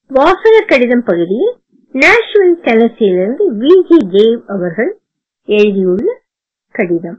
வாசகர் கடிதம் பகுதியில் நேஷனல் டெனசியிலிருந்து வி ஜி தேவ் அவர்கள் எழுதியுள்ள கடிதம்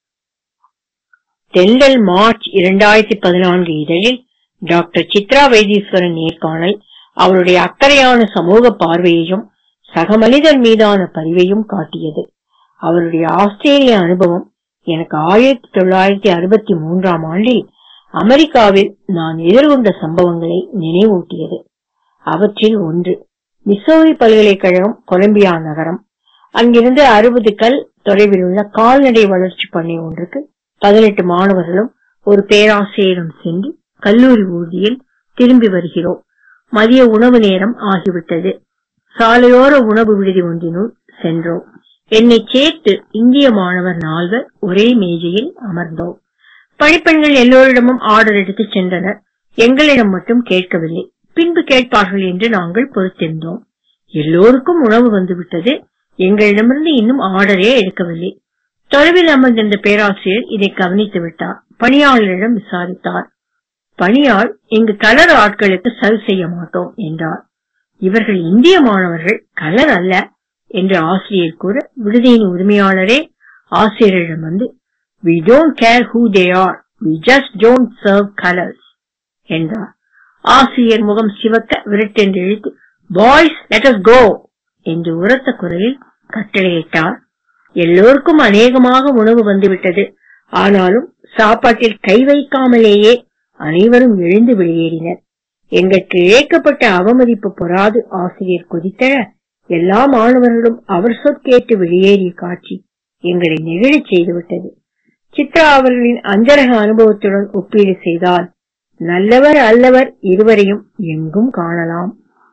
தென்றல் மார்ச் இரண்டாயிரத்தி பதினான்கு இதழில் டாக்டர் சித்ரா வைத்தீஸ்வரன் நேர்காணல் அவருடைய அக்கறையான சமூக பார்வையையும் சக மனிதர் மீதான பரிவையும் காட்டியது அவருடைய ஆஸ்திரேலிய அனுபவம் எனக்கு ஆயிரத்தி தொள்ளாயிரத்தி அறுபத்தி மூன்றாம் ஆண்டில் அமெரிக்காவில் நான் எதிர்கொண்ட சம்பவங்களை நினைவூட்டியது அவற்றில் ஒன்று மிசோரி பல்கலைக்கழகம் கொலம்பியா நகரம் அங்கிருந்து அறுபது கல் தொலைவில் உள்ள கால்நடை வளர்ச்சி பண்ணை ஒன்றுக்கு பதினெட்டு மாணவர்களும் ஒரு பேராசிரியரும் சென்று கல்லூரி ஊர்தியில் திரும்பி வருகிறோம் மதிய உணவு நேரம் ஆகிவிட்டது சாலையோர உணவு விடுதி ஒன்றினுள் சென்றோம் என்னை சேர்த்து இந்திய மாணவர் நால்வர் ஒரே மேஜையில் அமர்ந்தோம் பணிப்பெண்கள் எல்லோரிடமும் ஆர்டர் எடுத்து சென்றனர் எங்களிடம் மட்டும் கேட்கவில்லை பின்பு கேட்பார்கள் என்று நாங்கள் பொறுத்திருந்தோம் எல்லோருக்கும் உணவு வந்துவிட்டது எங்களிடமிருந்து இன்னும் ஆர்டரே எடுக்கவில்லை தொலைவில் அமர்ந்திருந்த பேராசிரியர் இதை கவனித்து விட்டார் பணியாளரிடம் விசாரித்தார் பணியாள் இங்கு கலர் ஆட்களுக்கு சர்வ் செய்ய மாட்டோம் என்றார் இவர்கள் இந்திய மாணவர்கள் கலர் அல்ல என்று ஆசிரியர் கூற விடுதியின் உரிமையாளரே ஆசிரியரிடம் வந்து we don't care who they are we just don't serve colors என்றார் ஆசிரியர் முகம் சிவக்க விரட்டென்று இழுத்து பாய்ஸ் let us go என்று உரத்த குரலில் கட்டளையிட்டார் எல்லோருக்கும் அநேகமாக உணவு வந்துவிட்டது ஆனாலும் சாப்பாட்டில் கை வைக்காமலேயே அனைவரும் எழுந்து வெளியேறினர் எங்களுக்கு இழைக்கப்பட்ட அவமதிப்பு பொறாது ஆசிரியர் கொதித்தழ எல்லா மாணவர்களும் அவர் சொற்கேட்டு வெளியேறிய காட்சி எங்களை நெகிழச் செய்துவிட்டது சித்ரா அவர்களின் அஞ்சரக அனுபவத்துடன் ஒப்பீடு செய்தால் நல்லவர் அல்லவர் இருவரையும் எங்கும் காணலாம்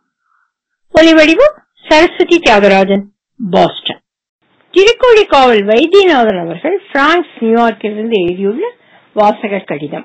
ஒலிவடிவம் சரஸ்வதி தியாகராஜன் பாஸ்டன் திருக்கோழிக்காவல் வைத்தியநாதன் அவர்கள் பிரான்ஸ் நியூயார்க்கிலிருந்து எழுதியுள்ள வாசகர் கடிதம்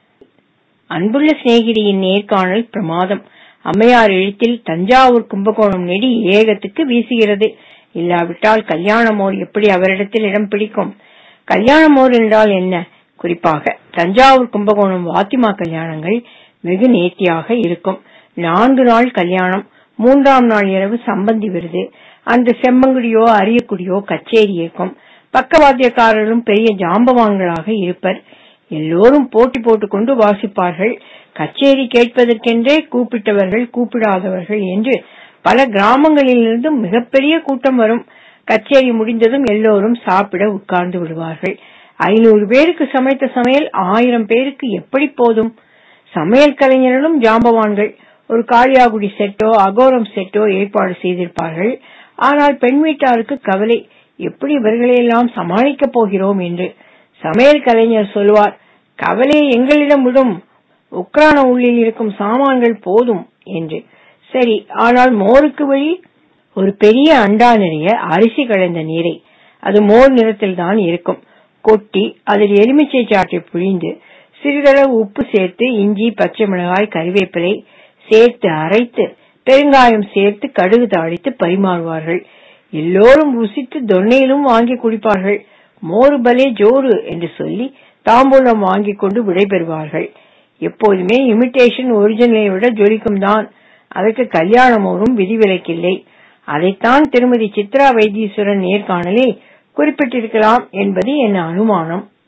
அன்புள்ள சிநேகிதியின் நேர்காணல் பிரமாதம் அம்மையார் எழுத்தில் தஞ்சாவூர் கும்பகோணம் நெடி ஏகத்துக்கு வீசுகிறது இல்லாவிட்டால் கல்யாணமோர் எப்படி அவரிடத்தில் இடம் பிடிக்கும் கல்யாணமோர் என்றால் என்ன குறிப்பாக தஞ்சாவூர் கும்பகோணம் வாத்திமா கல்யாணங்கள் வெகு நேர்த்தியாக இருக்கும் நான்கு நாள் கல்யாணம் மூன்றாம் நாள் இரவு சம்பந்தி விருது அந்த செம்மங்குடியோ அரியக்குடியோ கச்சேரி இருக்கும் பக்கவாத்தியக்காரரும் பெரிய ஜாம்பவான்களாக இருப்பர் எல்லோரும் போட்டி போட்டுக்கொண்டு வாசிப்பார்கள் கச்சேரி கேட்பதற்கென்றே கூப்பிட்டவர்கள் கூப்பிடாதவர்கள் என்று பல கிராமங்களிலிருந்தும் மிகப்பெரிய கூட்டம் வரும் கச்சேரி முடிந்ததும் எல்லோரும் சாப்பிட உட்கார்ந்து விடுவார்கள் ஐநூறு பேருக்கு சமைத்த சமையல் ஆயிரம் பேருக்கு எப்படி போதும் சமையல் கலைஞர்களும் ஜாம்பவான்கள் ஒரு காளியாகுடி செட்டோ அகோரம் செட்டோ ஏற்பாடு செய்திருப்பார்கள் ஆனால் பெண் வீட்டாருக்கு கவலை எப்படி இவர்களையெல்லாம் சமாளிக்கப் போகிறோம் என்று சமையல் கலைஞர் சொல்வார் கவலை எங்களிடம் விடும் உக்ரான உள்ளில் இருக்கும் சாமான்கள் போதும் என்று சரி ஆனால் மோருக்கு வழி ஒரு பெரிய அண்டா நிறைய அரிசி கலந்த நீரை அது மோர் நிறத்தில் தான் இருக்கும் கொட்டி அதில் எலுமிச்சை சாற்றை புழிந்து சிறிதளவு உப்பு சேர்த்து இஞ்சி பச்சை மிளகாய் கறிவேப்பிலை சேர்த்து அரைத்து பெருங்காயம் சேர்த்து கடுகு தாளித்து பரிமாறுவார்கள் எல்லோரும் ருசித்து தொன்னையிலும் வாங்கி குடிப்பார்கள் மோரு பலே ஜோறு என்று சொல்லி தாம்பூலம் வாங்கி கொண்டு விடைபெறுவார்கள் எப்போதுமே இமிட்டேஷன் ஒரிஜினலை விட ஜொலிக்கும் தான் அதற்கு கல்யாணமோரும் விதிவிலக்கில்லை அதைத்தான் திருமதி சித்ரா வைத்தீஸ்வரன் நேர்காணலில் குறிப்பிட்டிருக்கலாம் என்பது என் அனுமானம்